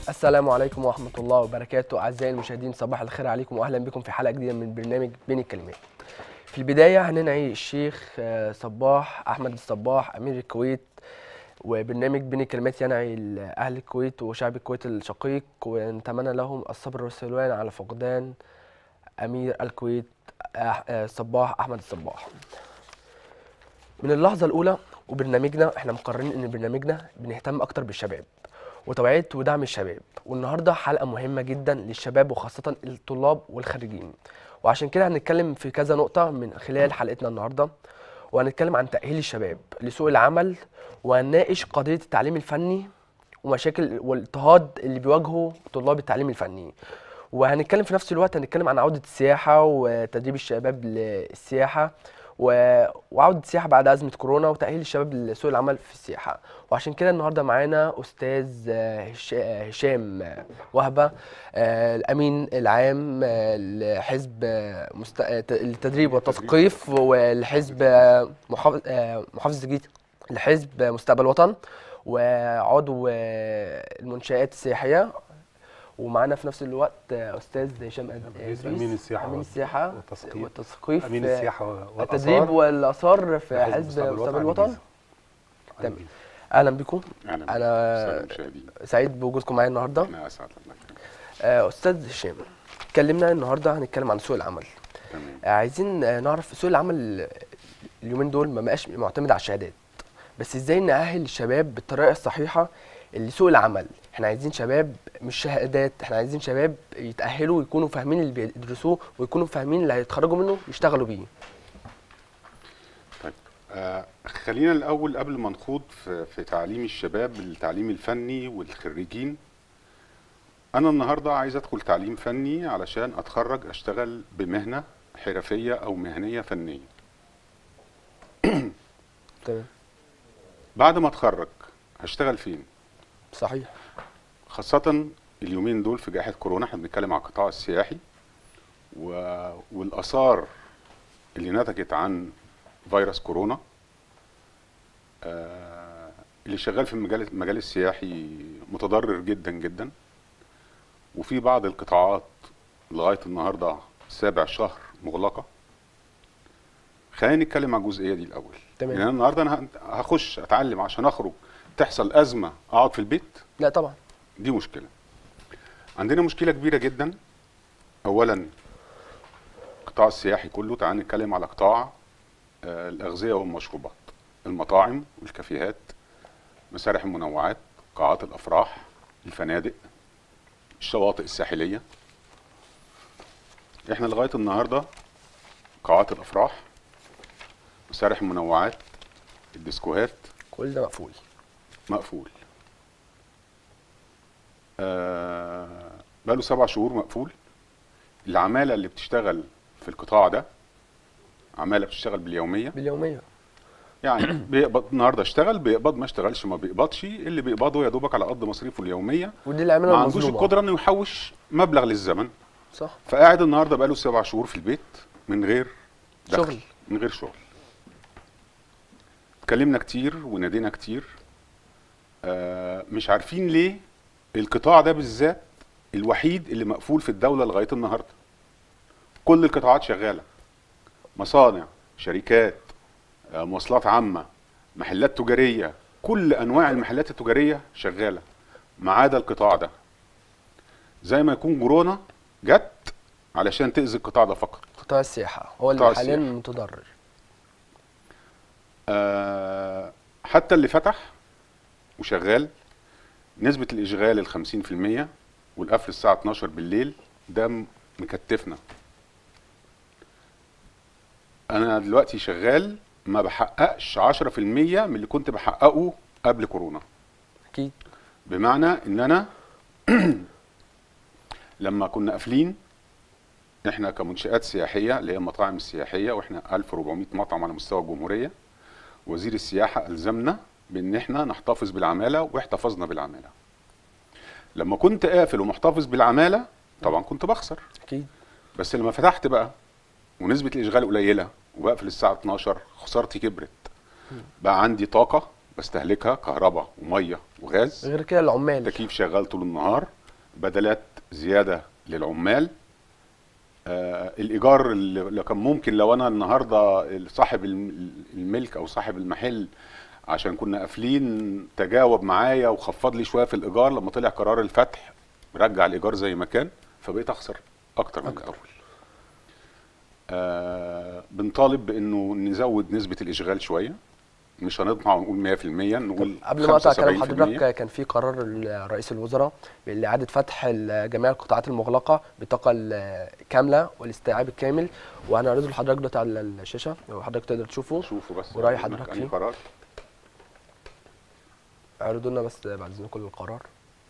السلام عليكم ورحمة الله وبركاته أعزائي المشاهدين صباح الخير عليكم وأهلا بكم في حلقة جديدة من برنامج بين الكلمات في البداية هننعي الشيخ آه، صباح أحمد الصباح أمير الكويت وبرنامج بين الكلمات ينعي أهل الكويت وشعب الكويت الشقيق ونتمنى لهم الصبر والسلوان على فقدان أمير الكويت آه، آه، صباح أحمد الصباح من اللحظة الأولى وبرنامجنا احنا مقررين إن برنامجنا بنهتم أكتر بالشباب وتوعية ودعم الشباب والنهاردة حلقة مهمة جدا للشباب وخاصة الطلاب والخريجين وعشان كده هنتكلم في كذا نقطة من خلال حلقتنا النهاردة وهنتكلم عن تأهيل الشباب لسوق العمل وهنناقش قضية التعليم الفني ومشاكل والاضطهاد اللي بيواجهه طلاب التعليم الفني وهنتكلم في نفس الوقت هنتكلم عن عودة السياحة وتدريب الشباب للسياحة و- وعودة السياحة بعد أزمة كورونا وتأهيل الشباب لسوق العمل في السياحة وعشان كده النهاردة معانا أستاذ آه، هش- آه، هشام آه، وهبة آه، الأمين العام آه، لحزب آه، مست... آه، ت- التدريب والتثقيف والحزب آه، محافظ آه، محافظ جديد لحزب مستقبل وطن وعضو آه، المنشآت السياحية ومعانا في نفس الوقت آه، أستاذ هشام أد- رئيس إدريس، أمين السياحة أمين السياحة والتثقيف. والتثقيف امين في السياحه والآثار التدريب والآثار في لحزب حزب مستقبل الوطن الجيزة. تمام. الجيزة. أهلا بكم اهلا بك. أنا أستاذ المشاهدين سعيد بوجودكم معايا النهارده انا اسعد الله يكرمك. آه، استاذ هشام اتكلمنا النهارده هنتكلم عن سوق العمل تمام آه، عايزين آه، نعرف سوق العمل اليومين دول ما بقاش معتمد على الشهادات بس ازاي نأهل الشباب بالطريقه الصحيحه لسوق العمل احنا عايزين شباب مش شهادات احنا عايزين شباب يتأهلوا ويكونوا فاهمين اللي بيدرسوه ويكونوا فاهمين اللي هيتخرجوا منه يشتغلوا بيه طيب آه خلينا الاول قبل ما نخوض في, في تعليم الشباب التعليم الفني والخريجين انا النهارده عايز ادخل تعليم فني علشان اتخرج اشتغل بمهنه حرفيه او مهنيه فنيه تمام بعد ما اتخرج هشتغل فين صحيح خاصة اليومين دول في جائحة كورونا احنا بنتكلم عن القطاع السياحي و... والآثار اللي نتجت عن فيروس كورونا آه... اللي شغال في المجال المجال السياحي متضرر جدا جدا وفي بعض القطاعات لغاية النهاردة سابع شهر مغلقة خلينا نتكلم عن الجزئية دي الأول تمام. يعني أنا النهاردة أنا هخش أتعلم عشان أخرج تحصل أزمة أقعد في البيت لا طبعا دي مشكلة عندنا مشكلة كبيرة جدا أولا القطاع السياحي كله تعال نتكلم على قطاع آه، الأغذية والمشروبات المطاعم والكافيهات مسارح المنوعات قاعات الأفراح الفنادق الشواطئ الساحلية احنا لغاية النهاردة قاعات الأفراح مسارح المنوعات الديسكوهات كل ده مقفول مقفول آه بقاله سبع شهور مقفول العمالة اللي بتشتغل في القطاع ده عمالة بتشتغل باليومية باليوميه يعني بيقبض النهارده اشتغل بيقبض ما اشتغلش ما بيقبضش اللي بيقبضه يا دوبك على قد مصاريفه اليومية ودي العماله ما عندوش المظلومه القدرة انه يحوش مبلغ للزمن صح فقاعد النهارده بقاله سبع شهور في البيت من غير دخل شغل. من غير شغل اتكلمنا كتير ونادينا كتير آه مش عارفين ليه القطاع ده بالذات الوحيد اللي مقفول في الدولة لغاية النهاردة كل القطاعات شغالة مصانع شركات آه مواصلات عامة محلات تجارية كل أنواع المحلات التجارية شغالة ما عدا القطاع ده زي ما يكون كورونا جت علشان تأذي القطاع ده فقط قطاع السياحه هو اللي قطاع حاليا السياحة. متضرر آه، حتى اللي فتح وشغال نسبة الإشغال الخمسين في المية والقفل الساعة 12 بالليل ده م- مكتفنا أنا دلوقتي شغال ما بحققش 10% من اللي كنت بحققه قبل كورونا اكيد بمعنى ان انا لما كنا قافلين احنا كمنشآت سياحية اللي هي المطاعم السياحية واحنا 1400 مطعم على مستوى الجمهورية وزير السياحة ألزمنا بان احنا نحتفظ بالعمالة واحتفظنا بالعمالة لما كنت قافل ومحتفظ بالعمالة طبعا كنت بخسر اكيد بس لما فتحت بقى ونسبة الإشغال قليلة وبقفل الساعة 12 خسارتي كبرت بقى عندي طاقة بستهلكها كهرباء وميه وغاز غير كده العمال التكييف شغال طول النهار بدلات زياده للعمال آه الايجار اللي اللي كان ممكن لو انا النهارده صاحب الم- الملك او صاحب المحل عشان كنا قافلين تجاوب معايا وخفض لي شويه في الايجار لما طلع قرار الفتح رجع الايجار زي ما كان فبقيت اخسر اكتر من أكتر. الاول آه بنطالب بانه نزود نسبه الاشغال شويه مش هنطمع ونقول 100% نقول قبل ما اقطع كلام 75%. حضرتك كان في قرار رئيس الوزراء باعاده فتح ال- جميع القطاعات المغلقه بالطاقه الكامله والاستيعاب الكامل وهنعرضه لحضرتك دلوقتي على الشاشه وحضرتك تقدر تشوفه شوفوا بس ورأي بعد إذنك حضرتك أنهي فيه؟ قرار اعرضوا لنا بس بعد اذنكم القرار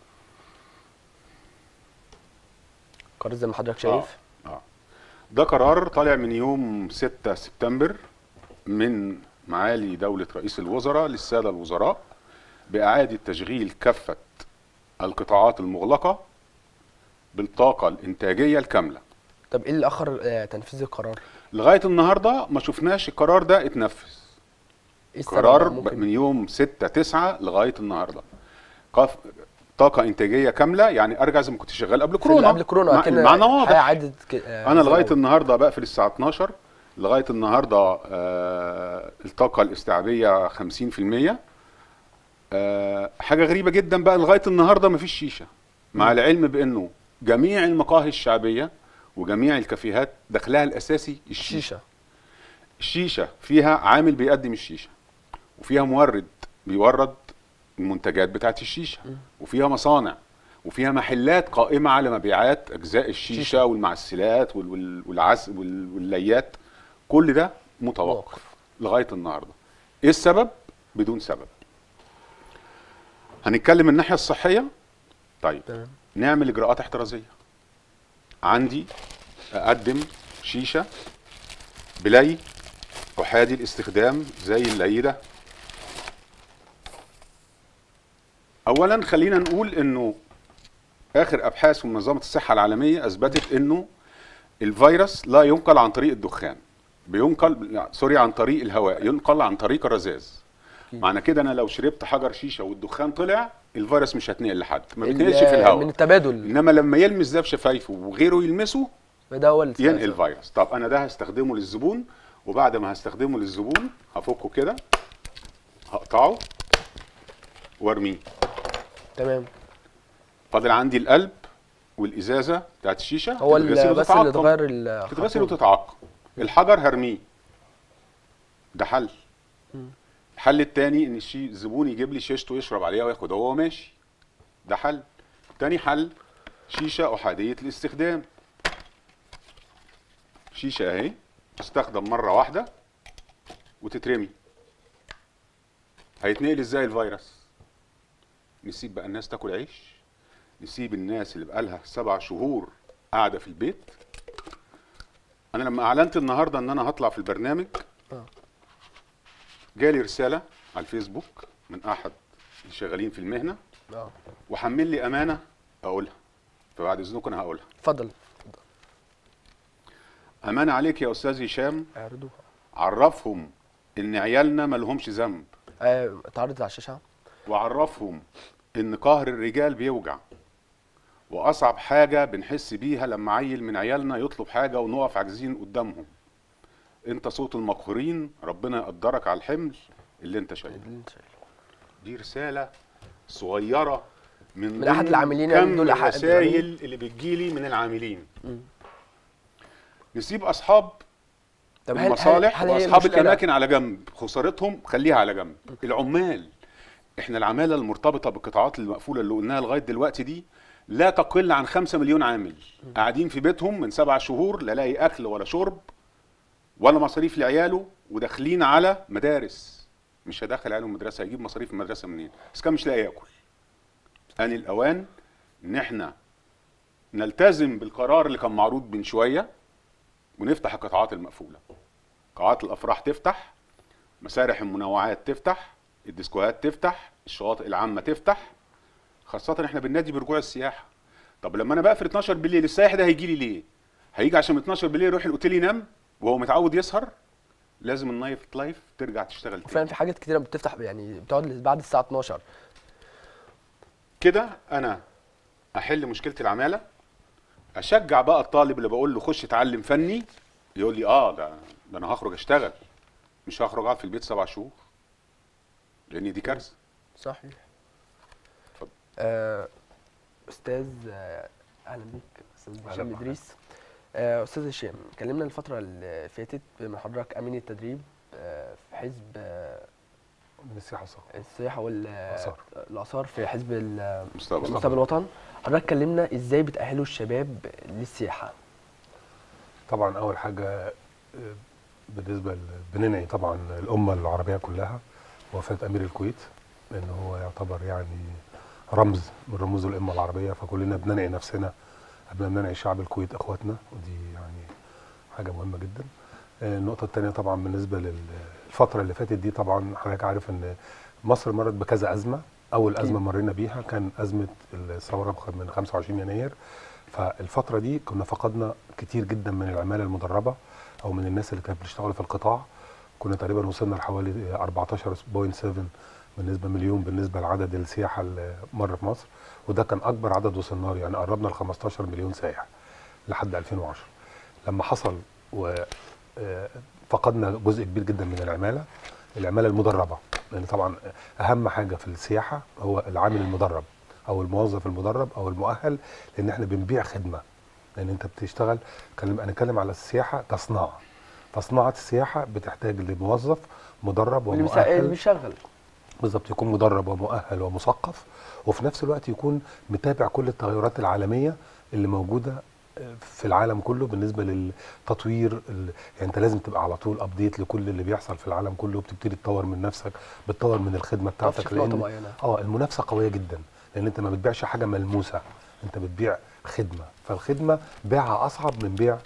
قرار زي ما حضرتك شايف آه. آه. ده قرار طالع من يوم 6 سبتمبر من معالي دولة رئيس الوزراء للسادة الوزراء بإعادة تشغيل كافة القطاعات المغلقة بالطاقة الإنتاجية الكاملة طب ايه اللي اخر آه، تنفيذ القرار لغاية النهاردة ما شفناش القرار ده اتنفذ ايه السبب قرار بقى ممكن من يوم 6 9 لغاية النهاردة قف... طاقة إنتاجية كاملة يعني أرجع زي ما كنت شغال قبل في كورونا قبل كورونا مع- كان المعنى الحياة واضح عدت ك... آه، انا زي لغايه الأول. النهارده بقفل الساعه 12 لغايه النهارده آه الطاقه الاستيعابيه 50% آه حاجه غريبه جدا بقى لغايه النهارده مفيش شيشه مع العلم بانه جميع المقاهي الشعبيه وجميع الكافيهات دخلها الاساسي الشيشه شيشه الشيشه فيها عامل بيقدم الشيشه وفيها مورد بيورد المنتجات بتاعت الشيشه وفيها مصانع وفيها محلات قائمه على مبيعات اجزاء الشيشه شيشة. والمعسلات وال- وال- والعس وال- والليات كل ده متوقف موقف. لغايه النهارده ايه السبب بدون سبب هنتكلم من الناحيه الصحيه طيب تمام نعمل اجراءات احترازيه عندي اقدم شيشه بلي احادي الاستخدام زي اللي ده اولا خلينا نقول انه اخر ابحاث من منظمه الصحه العالميه اثبتت انه الفيروس لا ينقل عن طريق الدخان بينقل سوري عن طريق الهواء ينقل عن طريق الرذاذ أكيد. معنى كده انا لو شربت حجر شيشه والدخان طلع الفيروس مش هتنقل لحد ما ال- بيتنقلش في الهواء من التبادل انما لما يلمس ده بشفايفه وغيره يلمسه ده هو اللي ينقل فيروس طب انا ده هستخدمه للزبون وبعد ما هستخدمه للزبون هفكه كده هقطعه وارميه تمام فاضل عندي القلب والازازه بتاعت الشيشه هو ال- تتغسل بس اللي وتتعقم. اتغير ال- تتغسل خرطوم. وتتعقم الحجر هرميه ده حل الحل التاني ان الشي الزبون يجيب لي شيشته يشرب عليها وياخدها وهو ماشي ده حل تاني حل شيشه احاديه الاستخدام شيشه اهي تستخدم مره واحده وتترمي هيتنقل ازاي الفيروس نسيب بقى الناس تاكل عيش نسيب الناس اللي بقالها سبع شهور قاعده في البيت انا لما اعلنت النهارده ان انا هطلع في البرنامج آه. جالي رساله على الفيسبوك من احد اللي شغالين في المهنه اه وحمل لي امانه اقولها فبعد اذنكم انا هقولها اتفضل امانه عليك يا استاذ هشام اعرضوها عرفهم ان عيالنا ما لهمش ذنب آه، اتعرضت على الشاشه وعرفهم ان قهر الرجال بيوجع واصعب حاجه بنحس بيها لما عيل من عيالنا يطلب حاجه ونقف عاجزين قدامهم انت صوت المقهورين ربنا يقدرك على الحمل اللي انت شايله اللي انت شايله. دي رساله صغيره من, من أحد ضمن العاملين يعني كم دول أحد الرسائل اللي بتجيلي من العاملين نسيب اصحاب طب هل المصالح هل هي واصحاب المشكلة- الاماكن على جنب خسارتهم خليها على جنب العمال احنا العماله المرتبطه بالقطاعات المقفوله اللي قلناها لغايه دلوقتي دي لا تقل عن خمسة مليون عامل قاعدين في بيتهم من سبع شهور لا لاقي اكل ولا شرب ولا مصاريف لعياله وداخلين على مدارس مش هدخل عياله المدرسه هيجيب مصاريف المدرسه منين بس كان مش لاقي ياكل ان الاوان ان احنا نلتزم بالقرار اللي كان معروض من شويه ونفتح القطاعات المقفوله قاعات الافراح تفتح مسارح المنوعات تفتح الديسكوهات تفتح الشواطئ العامه تفتح خاصه احنا بننادي برجوع السياحه طب لما انا بقفل 12 بالليل السائح ده هيجي لي ليه هيجي عشان من 12 بالليل يروح الاوتيل ينام وهو متعود يسهر لازم النايت لايف ترجع تشتغل فعلا تاني في حاجات كتيره بتفتح يعني بتقعد بعد الساعه 12 كده انا احل مشكله العماله اشجع بقى الطالب اللي بقول له خش اتعلم فني يقول لي اه ده ده انا هخرج اشتغل مش هخرج اقعد في البيت سبع شهور لان دي كارثه صحيح اتفضل. آه استاذ آه اهلا بيك استاذ أهلا هشام بحضرتك. ادريس آه استاذ هشام كلمنا الفتره اللي فاتت من حضرتك امين التدريب آه في حزب آه من السياحه الثقافيه السياحه الآثار. والاثار في حزب ال- مستقبل مستقبل الوطن حضرتك كلمنا ازاي بتاهلوا الشباب للسياحه طبعا اول حاجه آه، بالنسبه ل- بننعي طبعا الامه العربيه كلها وفاه امير الكويت لان هو يعتبر يعني رمز من رموز الامه العربيه فكلنا بننعي نفسنا قبل ما بننعي شعب الكويت اخواتنا ودي يعني حاجه مهمه جدا آه، النقطه الثانيه طبعا بالنسبه للفتره اللي فاتت دي طبعا حضرتك عارف ان مصر مرت بكذا ازمه اول أكيد. ازمه مرينا بيها كان ازمه الثوره بخ- من 25 يناير فالفتره دي كنا فقدنا كتير جدا من العماله المدربه او من الناس اللي كانت بتشتغل في القطاع كنا تقريبا وصلنا لحوالي 14.7 بالنسبه مليون بالنسبه لعدد السياحه اللي مر في مصر وده كان اكبر عدد وصلنا له يعني قربنا ل 15 مليون سائح لحد 2010 لما حصل و آه، فقدنا جزء كبير جدا من العماله العماله المدربه لان طبعا اهم حاجه في السياحه هو العامل المدرب او الموظف المدرب او المؤهل لان احنا بنبيع خدمه لان انت بتشتغل كلم انا اتكلم على السياحه كصناعه فصناعه السياحه بتحتاج لموظف مدرب واللي بيسا- اللي ومؤهل بيشغل بالظبط يكون مدرب ومؤهل ومثقف وفي نفس الوقت يكون متابع كل التغيرات العالميه اللي موجوده في العالم كله بالنسبه للتطوير ال- يعني انت لازم تبقى على طول ابديت لكل اللي بيحصل في العالم كله وبتبتدي تطور من نفسك بتطور من الخدمه طب بتاعتك في نقطه لان معينه اه المنافسه قويه جدا لان انت ما بتبيعش حاجه ملموسه انت بتبيع خدمه فالخدمه بيعها اصعب من بيع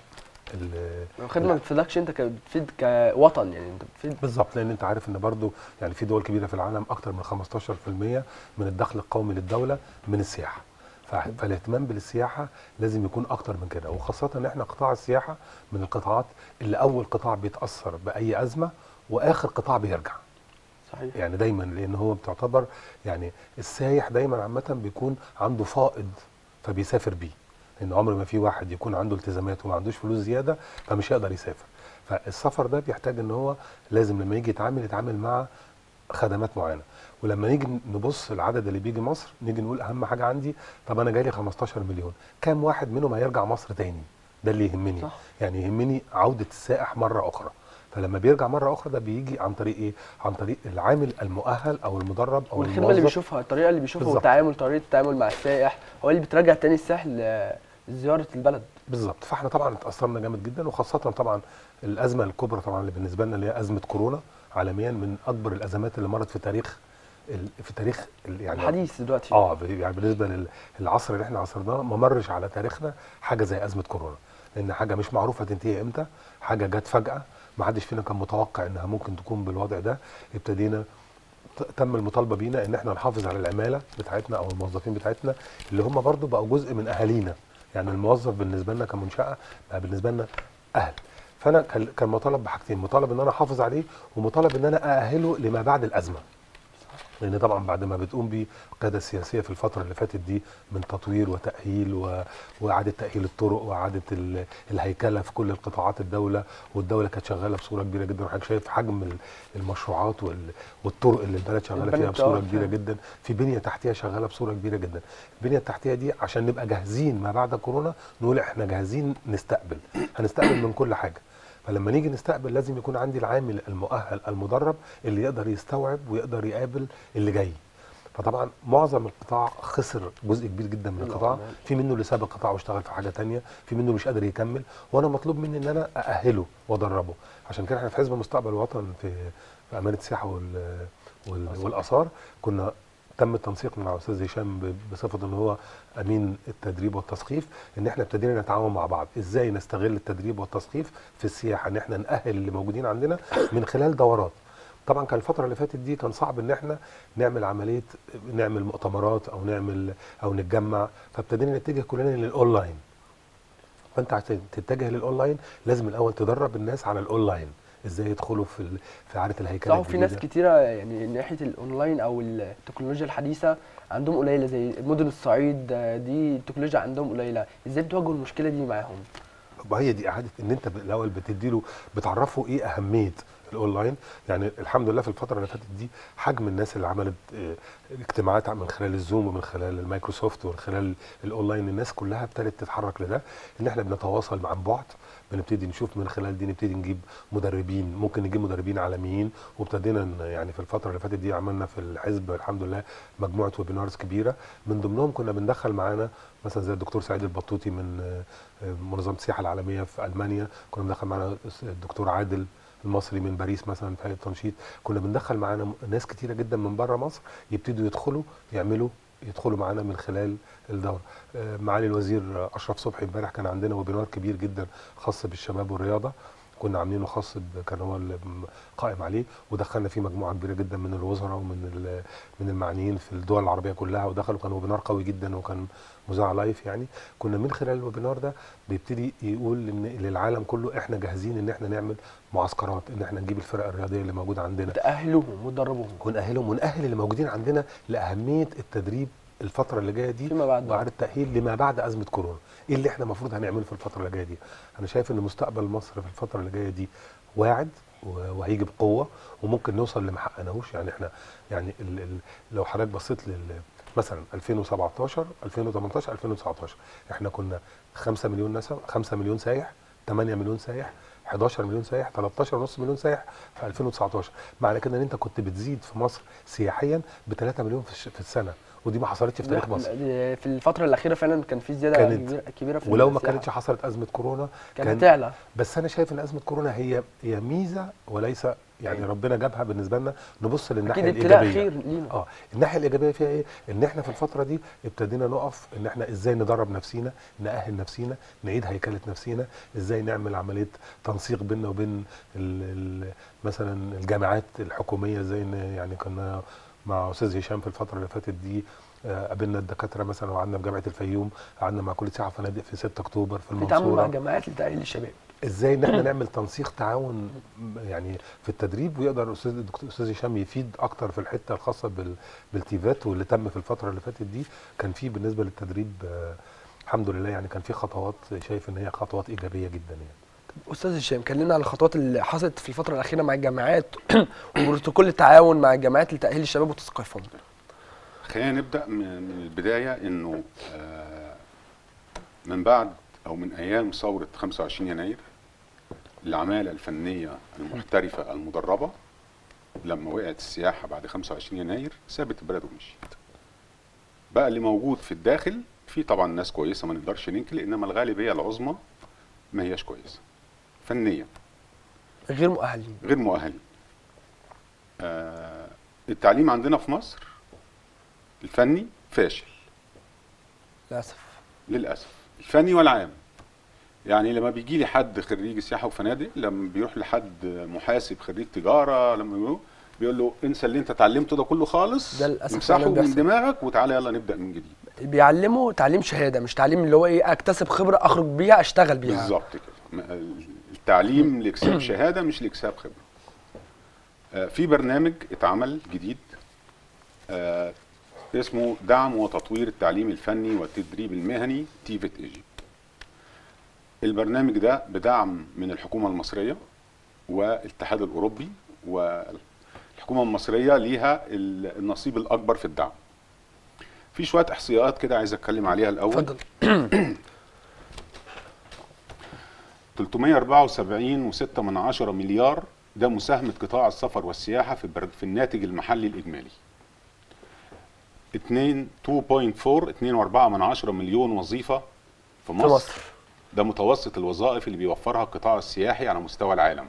ال- الخدمه ما بتفيدكش انت ك- بتفيد كوطن يعني انت بتفيد بالظبط لان انت عارف ان برضو يعني في دول كبيره في العالم اكتر من 15% من الدخل القومي للدوله من السياحه ف- فالاهتمام بالسياحه لازم يكون اكتر من كده وخاصه ان احنا قطاع السياحه من القطاعات اللي اول قطاع بيتاثر باي ازمه واخر قطاع بيرجع صحيح يعني دايما لان هو بتعتبر يعني السايح دايما عامه بيكون عنده فائض فبيسافر بيه لان عمر ما في واحد يكون عنده التزامات وما عندوش فلوس زياده فمش هيقدر يسافر فالسفر ده بيحتاج ان هو لازم لما يجي يتعامل يتعامل مع خدمات معينه ولما نيجي نبص العدد اللي بيجي مصر نيجي نقول اهم حاجه عندي طب انا جاي لي 15 مليون كام واحد منهم هيرجع مصر تاني ده اللي يهمني صح. يعني يهمني عوده السائح مره اخرى فلما بيرجع مره اخرى ده بيجي عن طريق ايه عن طريق العامل المؤهل او المدرب او والخدمه اللي الموظف بيشوفها الطريقه اللي بيشوفها بالظبط. والتعامل طريقه التعامل مع السائح هو اللي بترجع تاني السائح لزياره البلد بالظبط فاحنا طبعا اتاثرنا جامد جدا وخاصه طبعا الازمه الكبرى طبعا اللي بالنسبه لنا اللي هي ازمه كورونا عالميا من اكبر الازمات اللي مرت في تاريخ ال- في تاريخ ال- يعني الحديث دلوقتي اه ب- يعني بالنسبه لل- للعصر اللي احنا عصرناه ما مرش على تاريخنا حاجه زي ازمه كورونا لان حاجه مش معروفه تنتهي امتى حاجه جت فجاه ما حدش فينا كان متوقع انها ممكن تكون بالوضع ده ابتدينا ت- تم المطالبه بينا ان احنا نحافظ على العماله بتاعتنا او الموظفين بتاعتنا اللي هم برضو بقوا جزء من اهالينا يعني الموظف بالنسبه لنا كمنشاه بقى بالنسبه لنا اهل فانا كان كان مطالب بحاجتين مطالب ان انا احافظ عليه ومطالب ان انا ااهله لما بعد الازمه لان طبعا بعد ما بتقوم بيه القياده السياسيه في الفتره اللي فاتت دي من تطوير وتاهيل و... واعاده تاهيل الطرق واعاده ال... الهيكله في كل القطاعات الدوله والدوله كانت شغاله بصوره كبيره جدا وحضرتك شايف حجم ال- المشروعات وال... والطرق اللي البلد شغاله فيها البنية بصوره بتاعها كبيره فعلا. جدا في بنيه تحتيه شغاله بصوره كبيره جدا البنيه التحتيه دي عشان نبقى جاهزين ما بعد كورونا نقول احنا جاهزين نستقبل هنستقبل من كل حاجه فلما نيجي نستقبل لازم يكون عندي العامل المؤهل المدرب اللي يقدر يستوعب ويقدر يقابل اللي جاي فطبعا معظم القطاع خسر جزء كبير جدا من الله القطاع أكبر. في منه اللي ساب القطاع واشتغل في حاجه تانية في منه مش قادر يكمل وانا مطلوب مني ان انا ااهله وادربه عشان كده احنا في حزب مستقبل الوطن في في امانه السياحه وال وال والاثار كنا تم التنسيق مع الاستاذ هشام ب- بصفه ان هو امين التدريب والتثقيف ان احنا ابتدينا نتعاون مع بعض ازاي نستغل التدريب والتثقيف في السياحه ان احنا ناهل اللي موجودين عندنا من خلال دورات طبعا كان الفتره اللي فاتت دي كان صعب ان احنا نعمل عمليه نعمل مؤتمرات او نعمل او نتجمع فابتدينا نتجه كلنا للاونلاين فانت عشان تتجه للاونلاين لازم الاول تدرب الناس على الاونلاين ازاي يدخلوا في ال- في عاده الهيكله صح وفي ناس الجديدة. كتيره يعني ناحيه الاونلاين او التكنولوجيا الحديثه عندهم قليله زي مدن الصعيد آه، دي التكنولوجيا عندهم قليله ازاي بتواجهوا المشكله دي معاهم ما هي دي اعاده ان انت الاول بتديله بتعرفه ايه اهميه الاونلاين يعني الحمد لله في الفتره اللي فاتت دي حجم الناس اللي عملت آه، اجتماعات من خلال الزوم ومن خلال المايكروسوفت ومن خلال الاونلاين الناس كلها ابتدت تتحرك لده ان احنا بنتواصل عن بعد بنبتدي نشوف من خلال دي نبتدي نجيب مدربين ممكن نجيب مدربين عالميين وابتدينا ن- يعني في الفتره اللي فاتت دي عملنا في الحزب الحمد لله مجموعه ويبينارز كبيره من ضمنهم كنا بندخل معانا مثلا زي الدكتور سعيد البطوطي من آه، آه، منظمه السياحه العالميه في المانيا كنا بندخل معانا الدكتور عادل المصري من باريس مثلا في هيئه التنشيط كنا بندخل معانا م- ناس كتيره جدا من بره مصر يبتدوا يدخلوا يعملوا يدخلوا معانا من خلال الدوره آه، معالي الوزير آه، اشرف صبحي امبارح كان عندنا ويبينار كبير جدا خاص بالشباب والرياضه كنا عاملينه خاص ب- كان هو اللي م- قائم عليه ودخلنا فيه مجموعه كبيره جدا من الوزراء ومن ال- من المعنيين في الدول العربيه كلها ودخلوا كان ويبينار قوي جدا وكان مذاع لايف يعني كنا من خلال الويبينار ده بيبتدي يقول ان للعالم كله احنا جاهزين ان احنا نعمل معسكرات ان احنا نجيب الفرق الرياضيه اللي موجوده عندنا تاهلوهم وتدربوهم ونأهلهم ونأهل اللي موجودين عندنا لأهمية التدريب الفترة اللي جايه دي فيما بعد. وإعادة التأهيل لما بعد أزمة كورونا إيه اللي إحنا المفروض هنعمله في الفترة اللي جايه دي أنا شايف إن مستقبل مصر في الفترة اللي جايه دي واعد و- وهيجي بقوة وممكن نوصل اللي ما حققناهوش يعني إحنا يعني ال ال لو حضرتك بصيت لل مثلا 2017 2018 2019 احنا كنا 5 مليون نسمة 5 مليون سايح 8 مليون سايح 11 مليون سايح 13 ونص مليون سايح في 2019 معنى كده ان انت كنت بتزيد في مصر سياحيا ب 3 مليون في, الش- في السنه ودي ما حصلتش في تاريخ لا، مصر لا، في الفتره الاخيره فعلا كان في زياده كانت- كبيرة- كبيره في ولو ما السياحة. كانتش حصلت ازمه كورونا كانت تعلى بس انا شايف ان ازمه كورونا هي هي ميزه وليس يعني أيوة. ربنا جابها بالنسبه لنا نبص للناحيه اكيد ابتلاء الايجابيه خير لينا اه الناحيه الايجابيه فيها ايه ان احنا في الفتره دي ابتدينا نقف ان احنا ازاي ندرب نفسينا ناهل نفسينا نعيد هيكله نفسينا ازاي نعمل عمليه تنسيق بيننا وبين ال ال مثلا الجامعات الحكوميه زي ان يعني كنا مع استاذ هشام في الفتره اللي فاتت دي آه، قابلنا الدكاتره مثلا وقعدنا في جامعه الفيوم قعدنا مع كليه سياحه وفنادق في 6 اكتوبر في بيتعاملوا مع المنصوره جماعات لتاهيل الشباب ازاي ان احنا نعمل تنسيق تعاون يعني في التدريب ويقدر استاذ الدكتور استاذ هشام يفيد اكتر في الحته الخاصه بال بالتيفات واللي تم في الفتره اللي فاتت دي كان في بالنسبه للتدريب آه، الحمد لله يعني كان في خطوات شايف ان هي خطوات ايجابيه جدا يعني استاذ هشام كلمنا عن الخطوات اللي حصلت في الفتره الاخيره مع الجامعات وبروتوكول التعاون مع الجامعات لتاهيل الشباب وتثقيفهم خلينا نبدا من من البدايه انه آه، من بعد او من ايام ثوره 25 يناير العماله الفنيه المحترفه المدربه لما وقعت السياحه بعد 25 يناير سابت البلد ومشيت. بقى اللي موجود في الداخل في طبعا ناس كويسه ما نقدرش ننكر انما الغالبيه العظمى ما هياش كويسه فنيا غير مؤهلين غير مؤهلين. آه التعليم عندنا في مصر الفني فاشل للاسف للاسف الفني والعام يعني لما بيجي لي حد خريج سياحه وفنادق لما بيروح لحد محاسب خريج تجاره لما بيقول بيقول له انسى اللي انت اتعلمته ده كله خالص ده للأسف امسحه فعلاً من بيحصل. دماغك وتعالى يلا نبدا من جديد بيعلموا تعليم شهاده مش تعليم اللي هو ايه اكتسب خبره اخرج بيها اشتغل بيها بالظبط كده م- التعليم لاكساب شهاده مش لاكساب خبره آه، في برنامج اتعمل جديد آه، اسمه دعم وتطوير التعليم الفني والتدريب المهني تيفت ايجيبت البرنامج ده بدعم من الحكومه المصريه والاتحاد الاوروبي والحكومه المصريه ليها ال- النصيب الاكبر في الدعم في شويه احصائيات كده عايز اتكلم عليها الاول اتفضل 374.6 من عشرة مليار ده مساهمة قطاع السفر والسياحة في البر- في الناتج المحلي الإجمالي 2 2.4 2.4 من عشرة مليون وظيفة في في مصر, مصر ده متوسط الوظائف اللي بيوفرها القطاع السياحي على مستوى العالم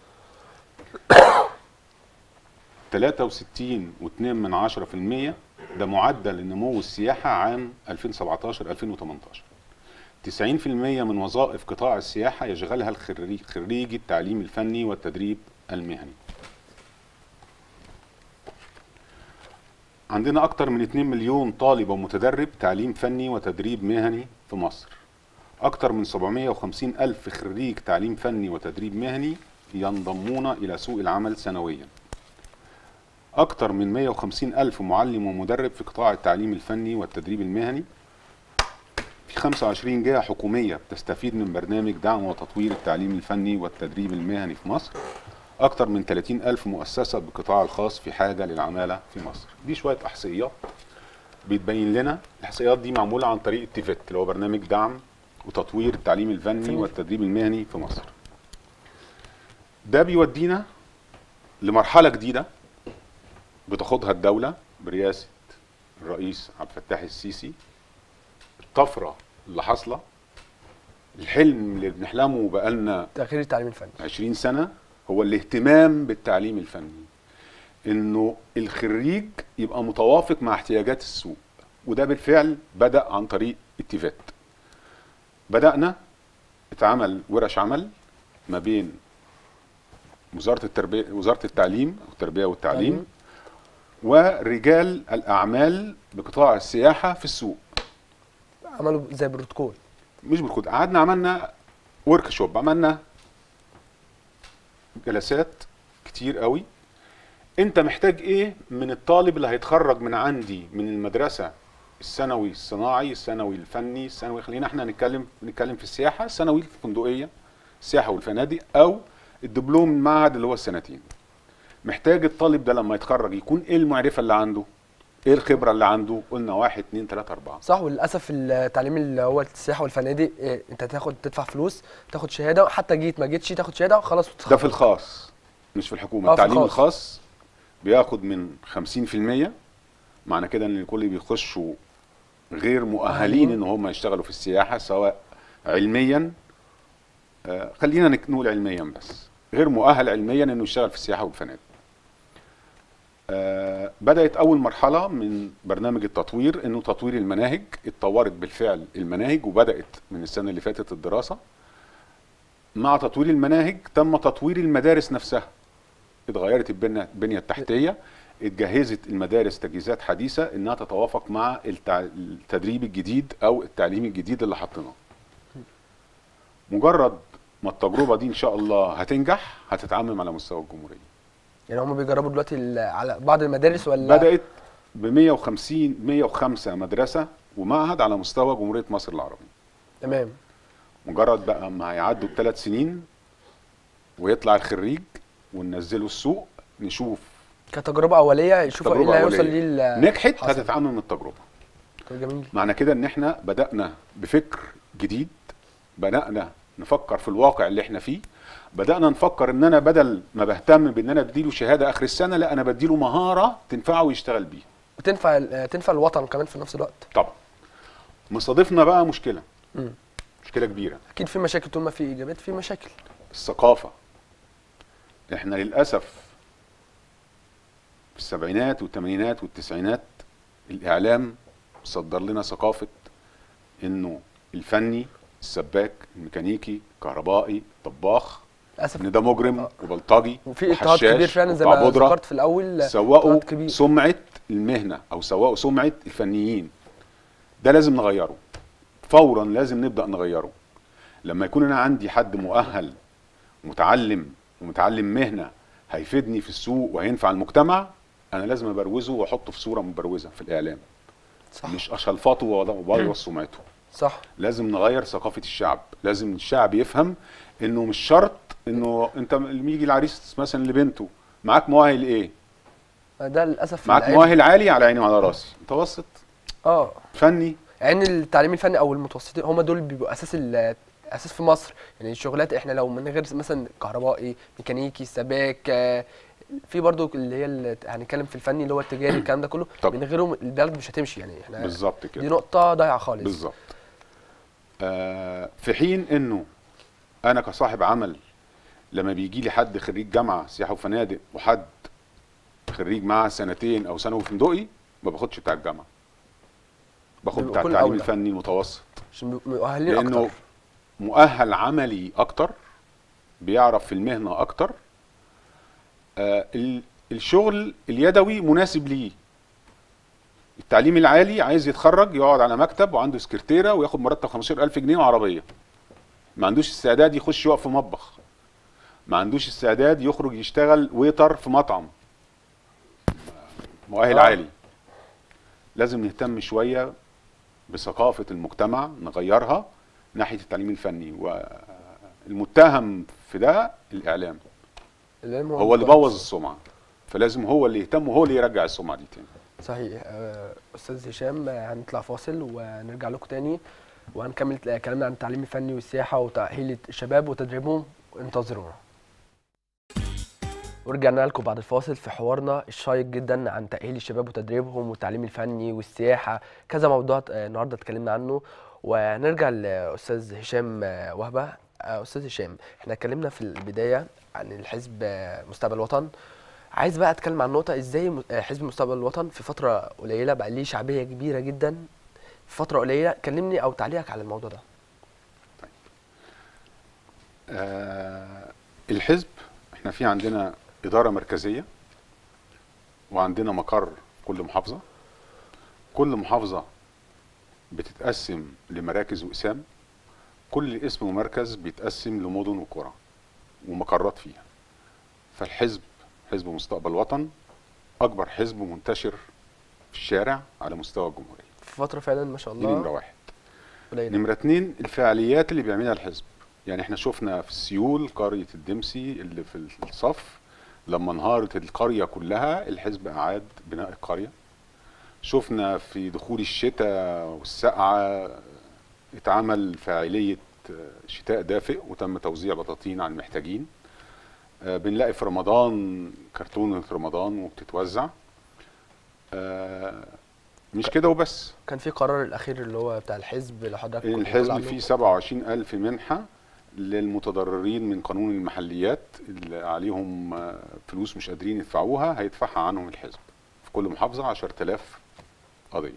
63.2 من عشرة في المية ده معدل نمو السياحة عام 2017 2018 90% من وظائف قطاع السياحة يشغلها الخريج خريج التعليم الفني والتدريب المهني عندنا أكتر من 2 مليون طالب ومتدرب تعليم فني وتدريب مهني في مصر أكتر من 750 ألف خريج تعليم فني وتدريب مهني ينضمون الى سوق العمل سنويا اكثر من 150 الف معلم ومدرب في قطاع التعليم الفني والتدريب المهني في 25 جهه حكوميه بتستفيد من برنامج دعم وتطوير التعليم الفني والتدريب المهني في مصر اكثر من 30 الف مؤسسه بالقطاع الخاص في حاجه للعماله في مصر دي شويه احصائيات بتبين لنا الاحصائيات دي معموله عن طريق التيفت اللي هو برنامج دعم وتطوير التعليم الفني فني. والتدريب المهني في مصر ده بيودينا لمرحله جديده بتاخدها الدوله برئاسه الرئيس عبد الفتاح السيسي الطفره اللي حاصله الحلم اللي بنحلمه بقالنا تاخير التعليم الفني 20 سنه هو الاهتمام بالتعليم الفني انه الخريج يبقى متوافق مع احتياجات السوق وده بالفعل بدا عن طريق التيفات بدانا اتعمل ورش عمل ما بين وزاره التربيه وزاره التعليم والتربيه والتعليم تعليم. ورجال الاعمال بقطاع السياحه في السوق عملوا زي بروتوكول مش بالكود قعدنا عملنا ورك شوب عملنا جلسات كتير قوي انت محتاج ايه من الطالب اللي هيتخرج من عندي من المدرسه الثانوي الصناعي الثانوي الفني الثانوي خلينا احنا نتكلم نتكلم في السياحه الثانوي الفندقيه السياحه والفنادق او الدبلوم المعهد اللي هو السنتين محتاج الطالب ده لما يتخرج يكون ايه المعرفه اللي عنده ايه الخبره اللي عنده قلنا واحد اتنين تلاته اربعه صح وللاسف التعليم اللي هو السياحه والفنادق إيه، انت تاخد تدفع فلوس تاخد شهاده حتى جيت ما جيتش تاخد شهاده وخلاص ده وتتخرج. في الخاص مش في الحكومه آه، في التعليم الخاص. الخاص بياخد من 50% معنى كده ان الكل بيخشوا غير مؤهلين مؤهلين. ان هم يشتغلوا في السياحه سواء علميا آه خلينا نك- نقول علميا بس غير مؤهل علميا انه يشتغل في السياحه والفنادق آه بدات اول مرحله من برنامج التطوير انه تطوير المناهج اتطورت بالفعل المناهج وبدات من السنه اللي فاتت الدراسه مع تطوير المناهج تم تطوير المدارس نفسها اتغيرت البنية البنية التحتية اتجهزت المدارس تجهيزات حديثة انها تتوافق مع التع... التدريب الجديد او التعليم الجديد اللي حاطينه مجرد ما التجربة دي ان شاء الله هتنجح هتتعمم على مستوى الجمهورية يعني هم بيجربوا دلوقتي ال- على بعض المدارس ولا بدأت ب 150 105 مدرسة ومعهد على مستوى جمهورية مصر العربية تمام مجرد بقى ما هيعدوا الثلاث سنين ويطلع الخريج وننزله السوق نشوف كتجربه اوليه يشوفوا ايه تجربة اللي هيوصل أولية. ليه ال- نجحت حصل. هتتعمم التجربة جميل معنى كده ان احنا بدأنا بفكر جديد بدأنا نفكر في الواقع اللي احنا فيه بدأنا نفكر ان انا بدل ما بهتم بان انا بديله شهادة اخر السنة لا انا بديله مهارة تنفعه ويشتغل بيها وتنفع ال- تنفع الوطن كمان في نفس الوقت طبعا مصادفنا بقى مشكلة مم. مشكلة كبيرة اكيد في مشاكل طول ما في ايجابيات في مشاكل الثقافة احنا للأسف في السبعينات والثمانينات والتسعينات الإعلام صدر لنا ثقافة إنه الفني السباك الميكانيكي الكهربائي الطباخ للاسف إن ده مجرم آه. وبلطجي وفي اضطهاد كبير وحشاش فعلا زي وبتاع ما بودرة. ذكرت في الاول سوقوا اضطهاد كبير سمعة المهنة أو سوقوا سمعة الفنيين ده لازم نغيره فورا لازم نبدأ نغيره لما يكون أنا عندي حد مؤهل متعلم ومتعلم مهنة هيفيدني في السوق وهينفع المجتمع أنا لازم أبروزه وأحطه في صورة مبروزة في الإعلام صح مش أشلفطه وأبوظ سمعته صح لازم نغير ثقافة الشعب لازم الشعب يفهم انه مش شرط انه انت لما يجي العريس مثلا لبنته معاك مؤهل ايه ده للاسف معاك العيب. مؤهل عالي على عيني وعلى راسي متوسط اه فني يعني التعليم الفني او المتوسطين هم دول بيبقوا اساس ال- اساس في مصر يعني الشغلات احنا لو من غير مثلا كهربائي ميكانيكي سباك آه، في برضو اللي هي ال- هنتكلم في الفني اللي هو التجاري الكلام ده كله طبعا. من غيرهم البلد مش هتمشي يعني احنا بالظبط دي كده نقطة ضايعة خالص بالظبط آه في حين انه انا كصاحب عمل لما بيجي لي حد خريج جامعه سياحه وفنادق وحد خريج معاه سنتين او ثانوي فندقي ما باخدش بتاع الجامعه باخد بيبقى بتاع كل التعليم أولى. الفني المتوسط عشان بيبقوا مؤهلين لانه اكتر مؤهل عملي اكتر بيعرف في المهنه اكتر آه ال- الشغل اليدوي مناسب ليه التعليم العالي عايز يتخرج يقعد على مكتب وعنده سكرتيره وياخد مرتب 15000 جنيه وعربيه ما عندوش استعداد يخش يقف في مطبخ ما عندوش استعداد يخرج يشتغل ويتر في مطعم مؤهل آه. عالي لازم نهتم شويه بثقافه المجتمع نغيرها ناحيه التعليم الفني والمتهم في ده الاعلام العلم هو اللي المتوسط. بوظ السمعه فلازم هو اللي يهتم وهو اللي يرجع السمعه دي تاني صحيح آه، استاذ هشام آه، هنطلع فاصل ونرجع لكم تاني وهنكمل آه، كلامنا عن التعليم الفني والسياحه وتاهيل الشباب وتدريبهم انتظرونا ورجعنا لكم بعد الفاصل في حوارنا الشيق جدا عن تأهيل الشباب وتدريبهم والتعليم الفني والسياحة كذا موضوع آه، النهارده اتكلمنا عنه وهنرجع لأستاذ هشام آه، وهبة آه، أستاذ هشام احنا اتكلمنا في البداية عن الحزب آه، مستقبل الوطن عايز بقى اتكلم عن نقطة ازاي م- آه، حزب مستقبل الوطن في فترة قليلة بقى ليه شعبية كبيرة جدا في فترة قليلة كلمني أو تعليقك على الموضوع ده آه الحزب احنا في عندنا إدارة مركزية وعندنا مقر في كل محافظة كل محافظة بتتقسم لمراكز وإقسام كل اسم ومركز بيتقسم لمدن وقرى ومقرات فيها فالحزب حزب مستقبل وطن أكبر حزب منتشر في الشارع على مستوى الجمهورية في فترة فعلا ما شاء دي نمرة الله واحد قليلة نمرة اتنين الفعاليات اللي بيعملها الحزب يعني احنا شفنا في السيول قرية الدمسي اللي في الصف لما انهارت القرية كلها الحزب أعاد بناء القرية شفنا في دخول الشتاء والسقعة اتعمل فاعلية شتاء دافئ وتم توزيع بطاطين على المحتاجين آه، بنلاقي في رمضان كرتونة رمضان وبتتوزع آه، مش كده وبس كان في قرار الأخير اللي هو بتاع الحزب اللي حضرتك كنت الحزب بتقول عنه. فيه 27 ألف منحة للمتضررين من قانون المحليات اللي عليهم آه، فلوس مش قادرين يدفعوها هيدفعها عنهم الحزب في كل محافظة 10000 قضية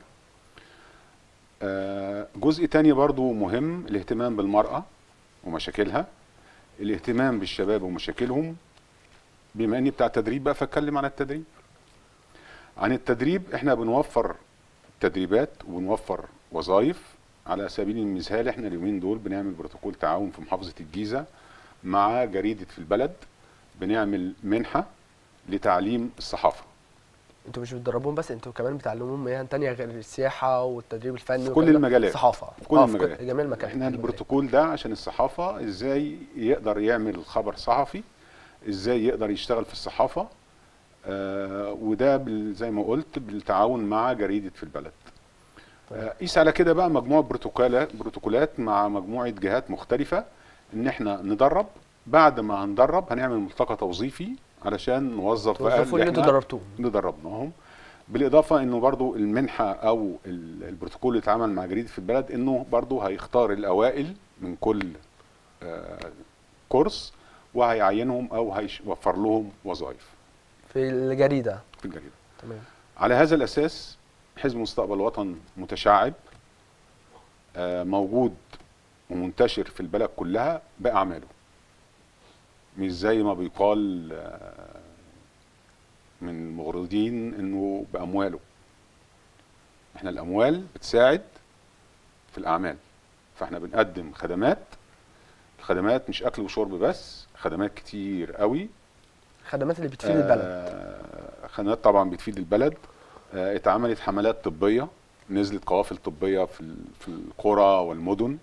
آه، جزء تاني برضو مهم الاهتمام بالمرأة ومشاكلها الاهتمام بالشباب ومشاكلهم بما اني بتاع تدريب بقى فاتكلم عن التدريب عن التدريب احنا بنوفر تدريبات وبنوفر وظائف على سبيل المثال احنا اليومين دول بنعمل بروتوكول تعاون في محافظة الجيزة مع جريدة في البلد بنعمل منحة لتعليم الصحافة انتوا مش بتدربوهم بس انتوا كمان بتعلموهم مهن تانية غير السياحة والتدريب الفني في والكلام كل ده. المجالات. صحافة في كل آه، المجالات. جميع المكان احنا البروتوكول ده عشان الصحافة ازاي يقدر يعمل خبر صحفي ازاي يقدر يشتغل في الصحافة آه وده بال- زي ما قلت بالتعاون مع جريدة في البلد آه، قيس على كده بقى مجموعة بروتوكولات بروتوكولات مع مجموعة جهات مختلفة ان احنا ندرب بعد ما هندرب هنعمل ملتقى توظيفي علشان نوظف بقى توظفوا اللي انتوا احنا دربتوهم اللي دربناهم بالاضافه انه برضو المنحه او ال- البروتوكول اللي اتعمل مع جريده في البلد انه برضو هيختار الاوائل من كل آه، كورس وهيعينهم او هيوفر لهم وظائف في الجريدة في الجريده تمام على هذا الاساس حزب مستقبل وطن متشعب آه، موجود ومنتشر في البلد كلها باعماله مش زي ما بيقال آه، من مغرضين انه بامواله احنا الاموال بتساعد في الاعمال فاحنا بنقدم خدمات الخدمات مش اكل وشرب بس خدمات كتير قوي الخدمات اللي بتفيد البلد آه، خدمات طبعا بتفيد البلد آه، اتعملت حملات طبيه نزلت قوافل طبيه في ال- في القرى والمدن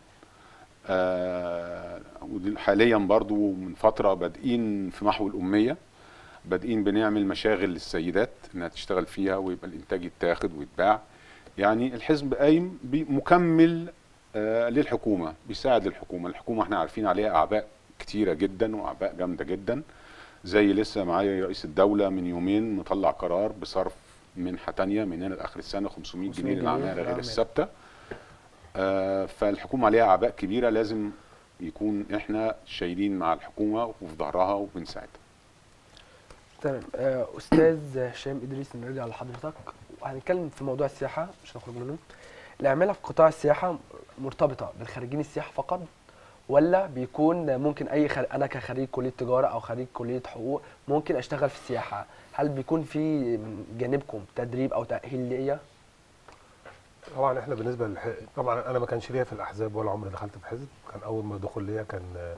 آه، ودي حاليا برضو من فتره بادئين في محو الاميه بادئين بنعمل مشاغل للسيدات انها تشتغل فيها ويبقى الانتاج يتاخد ويتباع يعني الحزب قايم مكمل آه، للحكومه بيساعد الحكومه الحكومه احنا عارفين عليها اعباء كتيره جدا واعباء جامده جدا زي لسه معايا رئيس الدولة من يومين مطلع قرار بصرف منحة تانية من هنا لآخر السنة 500 500 جنيه جنيه للعمالة غير للعمالة. الثابتة آه فالحكومة عليها أعباء كبيرة لازم يكون احنا شايلين مع الحكومة وفي ظهرها وبنساعدها تمام آه، استاذ هشام ادريس نرجع لحضرتك وهنتكلم في موضوع السياحه مش هنخرج منه العماله في قطاع السياحه مرتبطه بالخريجين السياحه فقط ولا بيكون ممكن اي خر... انا كخريج كليه تجاره او خريج كليه حقوق ممكن اشتغل في السياحه هل بيكون في من جانبكم تدريب او تاهيل ليا طبعا احنا بالنسبه للح... طبعا انا ما كانش ليا في الاحزاب ولا عمري دخلت في حزب كان اول ما دخل ليا كان آه،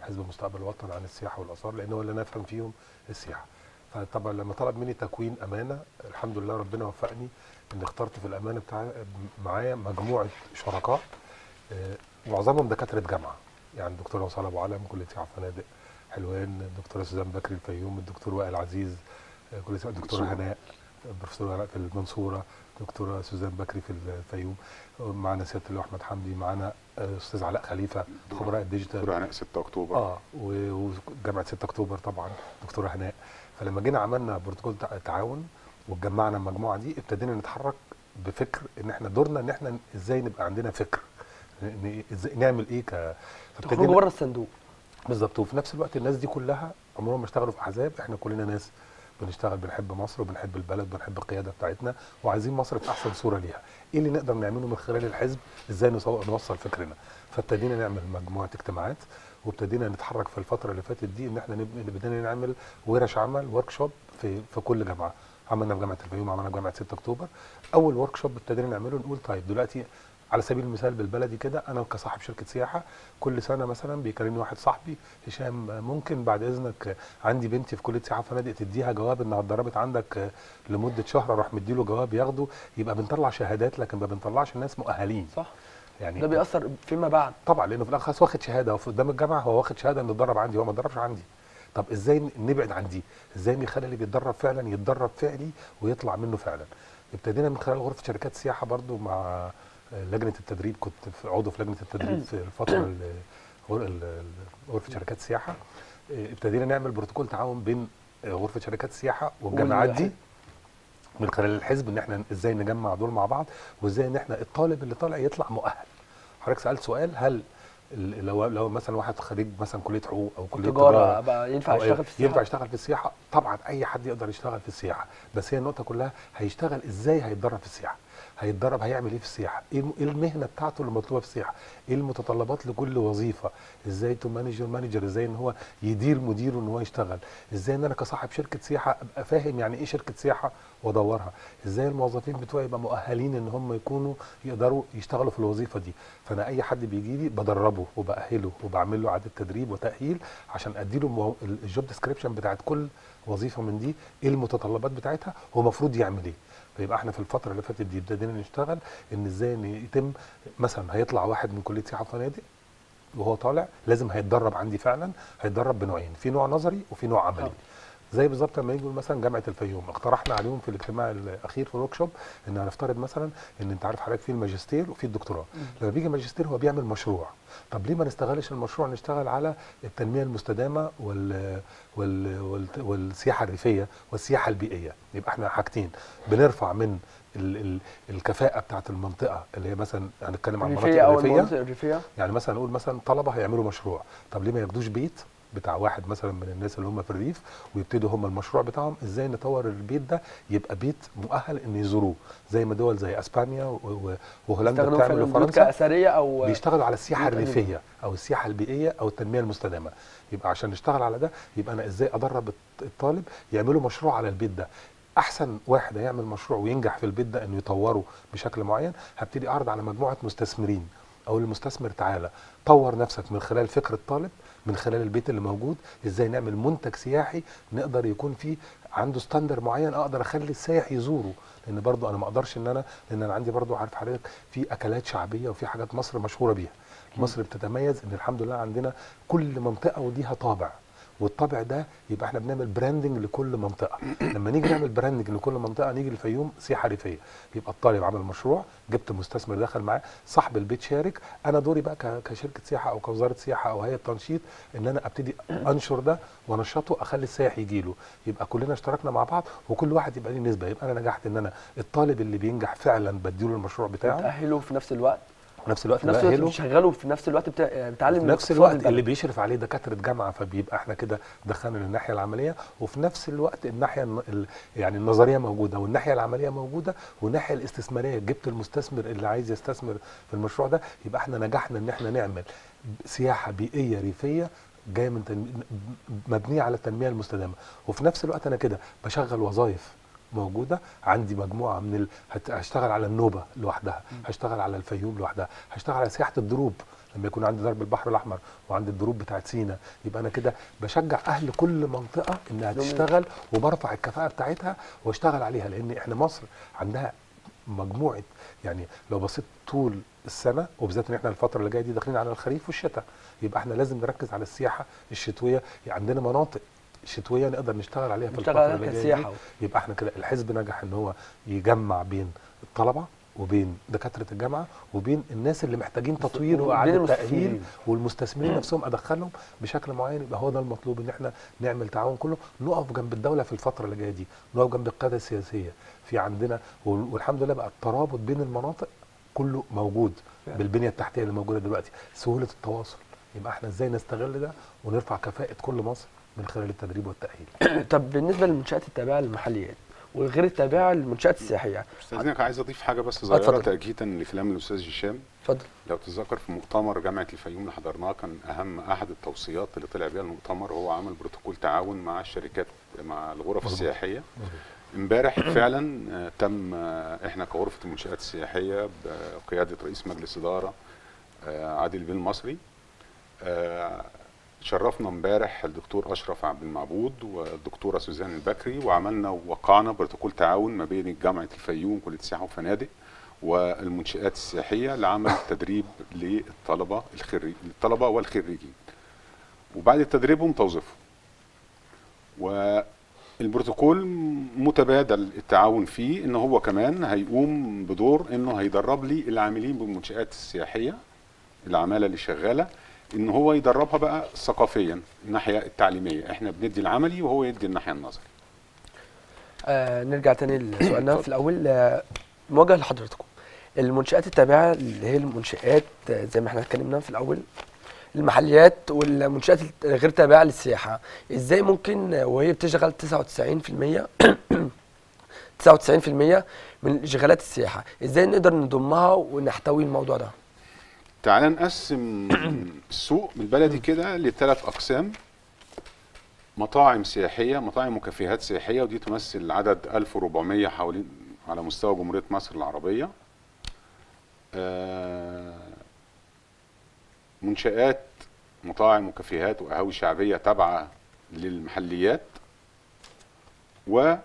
حزب مستقبل الوطن عن السياحه والاثار لان هو اللي انا افهم فيهم السياحه فطبعا لما طلب مني تكوين امانه الحمد لله ربنا وفقني ان اخترت في الامانه بتاع معايا مجموعه شركاء آه، معظمهم دكاتره جامعه يعني الدكتور وصال ابو علم كليه سياحه وفنادق حلوان الدكتوره سوزان بكري الفيوم الدكتور وائل عزيز آه، كليه سياحة- الدكتوره منصورة. هناء البروفيسور هناء في المنصوره دكتوره سوزان بكري في الفيوم معانا سياده اللواء احمد حمدي معانا آه، استاذ علاء خليفه خبراء الديجيتال دكتور هناء 6 اكتوبر اه و- وجامعه 6 اكتوبر طبعا دكتوره هناء فلما جينا عملنا بروتوكول تع- تعاون واتجمعنا المجموعه دي ابتدينا نتحرك بفكر ان احنا دورنا ان احنا ازاي نبقى عندنا فكر ن- ازاي نعمل ايه ك تخرجوا بره الصندوق بالظبط وفي نفس الوقت الناس دي كلها عمرهم ما اشتغلوا في احزاب احنا كلنا ناس بنشتغل بنحب مصر وبنحب البلد وبنحب القياده بتاعتنا وعايزين مصر في احسن صوره ليها ايه اللي نقدر نعمله من خلال الحزب ازاي نصو- نوصل فكرنا فابتدينا نعمل مجموعه اجتماعات وابتدينا نتحرك في الفتره اللي فاتت دي ان احنا نب- بدينا نعمل ورش عمل ورك شوب في في كل جامعه عملنا في جامعه الفيوم عملنا في جامعه 6 اكتوبر اول ورك شوب ابتدينا نعمله نقول طيب دلوقتي على سبيل المثال بالبلدي كده انا كصاحب شركه سياحه كل سنه مثلا بيكلمني واحد صاحبي هشام ممكن بعد اذنك عندي بنتي في كليه سياحه وفنادق تديها جواب انها اتدربت عندك لمده شهر اروح مديله جواب ياخده يبقى بنطلع شهادات لكن ما بنطلعش الناس مؤهلين صح يعني ده بيأثر فيما بعد طبعا لانه في الاخر خلاص واخد شهاده هو في قدام الجامعه هو واخد شهاده انه اتدرب عندي هو ما اتدربش عندي طب ازاي نبعد عن دي ازاي نخلي اللي بيتدرب فعلا يتدرب فعلي ويطلع منه فعلا ابتدينا من خلال غرفه شركات سياحه برضو مع لجنه التدريب كنت في عضو في لجنه التدريب في الفتره اللي غر- ال- ال- غرفه شركات سياحه اه، ابتدينا نعمل بروتوكول تعاون بين اه، غرفه شركات السياحه والجامعات دي من خلال الحزب ان احنا ازاي نجمع دول مع بعض وازاي ان احنا الطالب اللي طالع يطلع مؤهل حضرتك سالت سؤال هل ال- لو لو مثلا واحد خريج مثلا كليه حقوق او كليه تجاره بقى ينفع أو يشتغل في السياحه ينفع يشتغل في السياحه طبعا اي حد يقدر يشتغل في السياحه بس هي النقطه كلها هيشتغل ازاي هيتدرب في السياحه هيتدرب هيعمل ايه في السياحه ايه الم- إيه المهنه بتاعته اللي مطلوبه في السياحه ايه المتطلبات لكل وظيفه ازاي تو مانجر مانجر ازاي ان هو يدير مديره ان هو يشتغل ازاي ان انا كصاحب شركه سياحه ابقى فاهم يعني ايه شركه سياحه وادورها ازاي الموظفين بتوعي يبقى مؤهلين ان هم يكونوا يقدروا يشتغلوا في الوظيفه دي فانا اي حد بيجي لي بدربه وباهله وبعمل له اعاده تدريب وتاهيل عشان اديله مو- ال- الجوب ديسكريبشن بتاعت كل وظيفه من دي ايه المتطلبات بتاعتها هو المفروض يعمل ايه فيبقى احنا في الفتره اللي فاتت دي ابتدينا نشتغل ان ازاي ان يتم مثلا هيطلع واحد من كليه سياحه وفنادق وهو طالع لازم هيتدرب عندي فعلا هيتدرب بنوعين في نوع نظري وفي نوع عملي آه. زي بالظبط لما يجوا مثلا جامعه الفيوم اقترحنا عليهم في الاجتماع الاخير في الورك شوب ان هنفترض مثلا ان انت عارف حضرتك في الماجستير وفي الدكتوراه لما بيجي ماجستير هو بيعمل مشروع طب ليه ما نستغلش المشروع نشتغل على التنميه المستدامه وال وال وال والسياحه الريفيه والسياحه البيئيه يبقى احنا حاجتين بنرفع من ال ال الكفاءه بتاعت المنطقه اللي هي مثلا هنتكلم عن المناطق الريفيه او الريفيه المناطق الريفيه يعني مثلا نقول مثلا طلبه هيعملوا مشروع طب ليه ما ياخدوش بيت بتاع واحد مثلا من الناس اللي هم في الريف ويبتدوا هم المشروع بتاعهم ازاي نطور البيت ده يبقى بيت مؤهل ان يزوروه زي ما دول زي اسبانيا و- و- وهولندا يستخدموا بتعمل فعلا بيوت وفرنسا كاثريه او بيشتغلوا على السياحه بيوت قديمة. الريفيه او السياحه البيئيه او التنميه المستدامه يبقى عشان نشتغل على ده يبقى انا ازاي ادرب الط- الطالب يعملوا مشروع على البيت ده احسن واحد هيعمل مشروع وينجح في البيت ده انه يطوره بشكل معين هبتدي اعرض على مجموعه مستثمرين او المستثمر تعالى طور نفسك من خلال فكر الطالب من خلال البيت اللي موجود ازاي نعمل منتج سياحي نقدر يكون فيه عنده ستاندر معين اقدر اخلي السائح يزوره لان برضو انا ما اقدرش ان انا لان انا عندي برضو عارف حضرتك في اكلات شعبيه وفي حاجات مصر مشهوره بيها مصر بتتميز ان الحمد لله عندنا كل منطقه وليها طابع والطابع ده يبقى احنا بنعمل براندنج لكل منطقه لما نيجي نعمل براندنج لكل منطقه نيجي الفيوم سياحه ريفيه يبقى الطالب عمل مشروع جبت مستثمر دخل معاه صاحب البيت شارك انا دوري بقى ك- كشركه سياحه او كوزاره سياحه او هيئه تنشيط ان انا ابتدي انشر ده وانشطه اخلي السائح يجي له يبقى كلنا اشتركنا مع بعض وكل واحد يبقى ليه نسبه يبقى انا نجحت ان انا الطالب اللي بينجح فعلا بديله المشروع بتاعه تاهله في نفس الوقت في نفس الوقت في نفس الوقت بأهله. بتشغله في نفس الوقت بتا- بتعلم في نفس اقتصاد الوقت البلد. اللي بيشرف عليه دكاتره جامعه فبيبقى احنا كده دخلنا للناحيه العمليه وفي نفس الوقت الناحيه الن- ال- يعني النظريه موجوده والناحيه العمليه موجوده والناحيه الاستثماريه جبت المستثمر اللي عايز يستثمر في المشروع ده يبقى احنا نجحنا ان احنا نعمل سياحه بيئيه ريفيه جايه من تنمي... مبنيه على التنميه المستدامه وفي نفس الوقت انا كده بشغل وظائف موجوده عندي مجموعه من ال... هت- هشتغل على النوبه لوحدها هشتغل على الفيوم لوحدها هشتغل على سياحه الدروب لما يكون عندي ضرب البحر الاحمر وعندي الدروب بتاعت سينا يبقى انا كده بشجع اهل كل منطقه انها تشتغل وبرفع الكفاءه بتاعتها واشتغل عليها لان احنا مصر عندها مجموعه يعني لو بصيت طول السنه وبالذات ان احنا الفتره اللي جايه دي داخلين على الخريف والشتاء يبقى احنا لازم نركز على السياحه الشتويه يعني عندنا مناطق شتويه نقدر نشتغل عليها في نشتغل الفتره عليها اللي جايه كسياحة. دي يبقى احنا كده الحزب نجح ان هو يجمع بين الطلبه وبين دكاتره الجامعه وبين الناس اللي محتاجين تطوير وبين واعاده تاهيل المستثمرين. والمستثمرين نفسهم ادخلهم بشكل معين يبقى هو ده المطلوب ان احنا نعمل تعاون كله نقف جنب الدوله في الفتره اللي جايه دي نقف جنب القياده السياسيه في عندنا وال- والحمد لله بقى الترابط بين المناطق كله موجود فعلا. بالبنيه التحتيه اللي موجوده دلوقتي سهوله التواصل يبقى احنا ازاي نستغل ده ونرفع كفاءه كل مصر من خلال التدريب والتاهيل طب بالنسبه للمنشات التابعه للمحليات والغير التابعه للمنشات السياحيه استاذنك عايز اضيف حاجه بس اتفضل. صغيره تاكيدا لكلام الاستاذ هشام اتفضل لو تتذكر في مؤتمر جامعه الفيوم اللي حضرناه كان اهم احد التوصيات اللي طلع بيها المؤتمر هو عمل بروتوكول تعاون مع الشركات مع الغرف مظبوط. السياحيه امبارح فعلا آه، تم آه، احنا كغرفه المنشات السياحيه بقياده رئيس مجلس اداره آه، عادل بن المصري آه، شرفنا امبارح الدكتور اشرف عبد المعبود والدكتوره سوزان البكري وعملنا ووقعنا بروتوكول تعاون ما بين جامعه الفيوم كليه السياحه وفنادق والمنشآت السياحيه لعمل تدريب للطلبه الخريج الطلبه والخريجين وبعد تدريبهم توظيفهم والبروتوكول متبادل التعاون فيه ان هو كمان هيقوم بدور انه هيدرب لي العاملين بالمنشآت السياحيه العماله اللي شغاله ان هو يدربها بقى ثقافيا الناحيه التعليميه احنا بندي العملي وهو يدي الناحيه النظري آه نرجع تاني لسؤالنا في الاول آه موجه لحضراتكم المنشآت التابعة اللي هي المنشآت آه، زي ما احنا اتكلمنا في الأول المحليات والمنشآت الغير تابعة للسياحة ازاي ممكن آه، وهي بتشغل 99% 99% من اشغالات السياحة ازاي نقدر نضمها ونحتوي الموضوع ده تعال نقسم السوق بالبلدي كده لثلاث اقسام مطاعم سياحيه مطاعم وكافيهات سياحيه ودي تمثل عدد 1400 حوالين على مستوى جمهوريه مصر العربيه آه، منشآت مطاعم وكافيهات وقهاوي شعبيه تابعه للمحليات و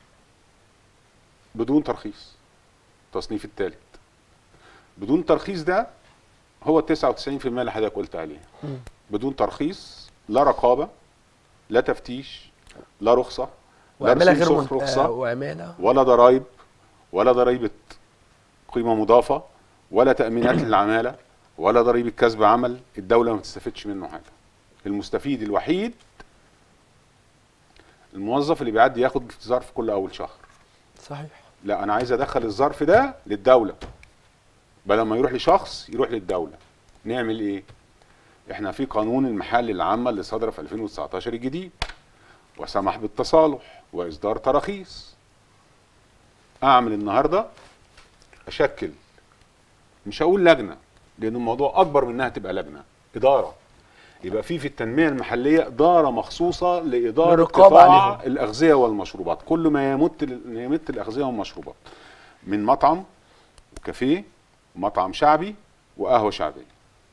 بدون ترخيص التصنيف الثالث بدون ترخيص ده هو ال 99% اللي حضرتك قلت عليه مم. بدون ترخيص لا رقابه لا تفتيش لا رخصه لا وعمالة رسوم غير سوق من... رخصه آه وعمالة ولا ضرائب ولا ضريبه قيمه مضافه ولا تامينات للعماله ولا ضريبه كسب عمل الدوله ما بتستفدش منه حاجه المستفيد الوحيد الموظف اللي بيعدي ياخد ظرف كل اول شهر صحيح لا انا عايز ادخل الظرف ده للدوله بدل ما يروح لشخص يروح للدوله نعمل ايه احنا في قانون المحال العامه اللي صدر في 2019 الجديد وسمح بالتصالح واصدار تراخيص اعمل النهارده اشكل مش هقول لجنه لان الموضوع اكبر من انها تبقى لجنه اداره يبقى في في التنميه المحليه اداره مخصوصه لاداره للرقابة قطاع عليهم. الاغذيه والمشروبات كل ما يمت يمت الاغذيه والمشروبات من مطعم وكافيه ومطعم شعبي وقهوه شعبيه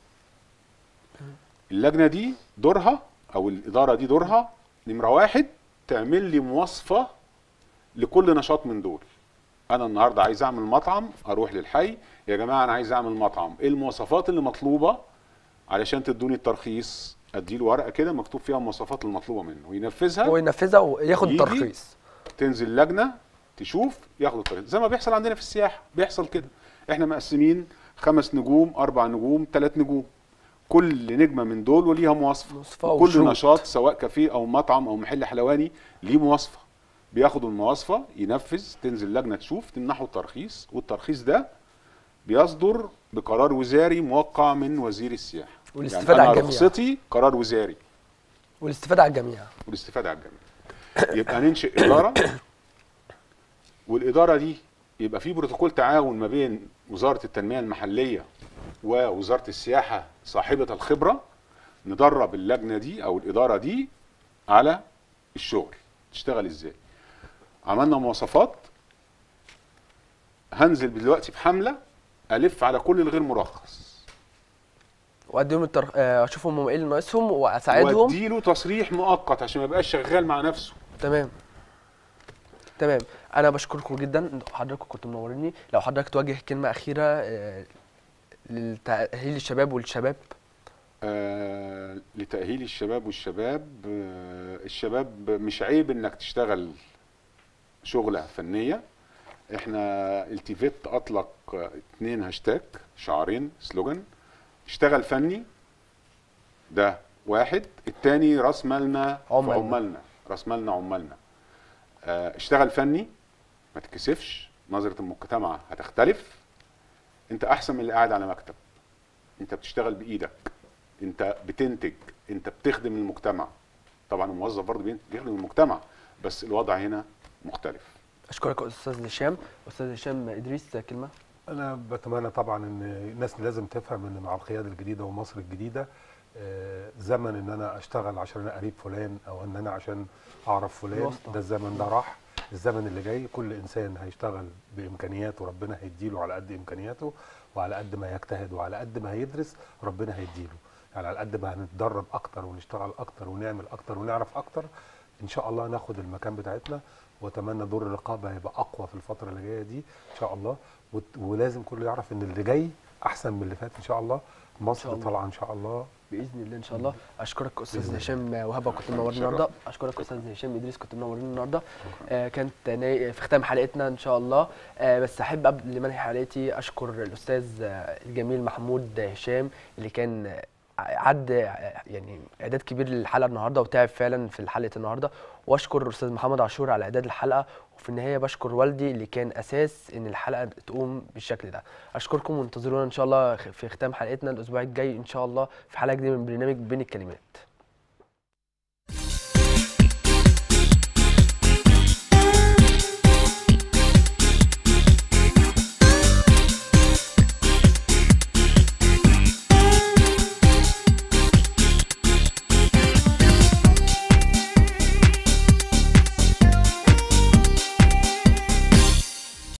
اللجنه دي دورها او الاداره دي دورها نمره واحد تعمل لي مواصفه لكل نشاط من دول انا النهارده عايز اعمل مطعم اروح للحي يا جماعه انا عايز اعمل مطعم ايه المواصفات اللي مطلوبه علشان تدوني الترخيص اديله ورقه كده مكتوب فيها المواصفات المطلوبه منه وينفذها وينفذها وياخد يجي الترخيص تنزل لجنه تشوف ياخدوا الترخيص زي ما بيحصل عندنا في السياحه بيحصل كده احنا مقسمين خمس نجوم اربع نجوم ثلاث نجوم كل نجمه من دول وليها مواصفه مواصفة كل وشروط. نشاط سواء كافيه او مطعم او محل حلواني ليه مواصفه بياخدوا المواصفه ينفذ تنزل لجنه تشوف تمنحه الترخيص والترخيص ده بيصدر بقرار وزاري موقع من وزير السياحه والاستفادة يعني على أنا الجميع. رخصتي قرار وزاري والاستفادة على الجميع والاستفاده على الجميع يبقى ننشئ اداره والاداره دي يبقى في بروتوكول تعاون ما بين وزاره التنميه المحليه ووزاره السياحه صاحبه الخبره ندرب اللجنه دي او الاداره دي على الشغل تشتغل ازاي عملنا مواصفات هنزل دلوقتي بحمله الف على كل الغير مرخص واديهم التر... آه، اشوفهم هم ايه اللي ناقصهم واساعدهم واديله تصريح مؤقت عشان ما يبقاش شغال مع نفسه تمام تمام انا بشكركم جدا حضراتكم كنتوا منوريني لو حضرتك توجه كلمه اخيره آه، لتاهيل الشباب والشباب آه لتأهيل الشباب والشباب آه الشباب مش عيب انك تشتغل شغلة فنية احنا التيفيت اطلق آه، اتنين هاشتاج شعارين سلوجان اشتغل فني ده واحد التاني راس مالنا في عملنا. عمالنا راس مالنا عمالنا آه اشتغل فني ما تكسفش نظرة المجتمع هتختلف انت احسن من اللي قاعد على مكتب انت بتشتغل بايدك انت بتنتج انت بتخدم المجتمع طبعا الموظف برضه بين- بيخدم المجتمع بس الوضع هنا مختلف اشكرك استاذ هشام استاذ هشام ادريس كلمه انا بتمنى طبعا ان الناس لازم تفهم ان مع القياده الجديده ومصر الجديده آه، زمن ان انا اشتغل عشان انا قريب فلان او ان انا عشان اعرف فلان الواسطة. ده الزمن ده راح الزمن اللي جاي كل انسان هيشتغل بامكانياته ربنا هيديله على قد امكانياته وعلى قد ما يجتهد وعلى قد ما هيدرس ربنا هيديله يعني على قد ما هنتدرب اكتر ونشتغل اكتر ونعمل اكتر ونعرف اكتر ان شاء الله ناخد المكان بتاعتنا واتمنى دور الرقابه هيبقى اقوى في الفتره اللي جايه دي ان شاء الله وت- ولازم كله يعرف ان اللي جاي احسن من اللي فات ان شاء الله شاء مصر الله. طالعه ان شاء الله باذن الله ان شاء الله اشكرك استاذ بإذن هشام وهبه كنت شكراً، منورين شرف. النهارده اشكرك استاذ هشام ادريس كنت منورين النهارده آه كانت ناي- في ختام حلقتنا ان شاء الله آه بس احب قبل ما انهي حلقتي اشكر الاستاذ آه، الجميل محمود هشام اللي كان آه، عد آه، يعني اعداد كبير للحلقه النهارده وتعب فعلا في حلقه النهارده واشكر الاستاذ محمد عاشور على اعداد الحلقه وفي النهايه بشكر والدي اللي كان اساس ان الحلقه تقوم بالشكل ده اشكركم وانتظرونا ان شاء الله في ختام حلقتنا الاسبوع الجاي ان شاء الله في حلقه جديده من برنامج بين الكلمات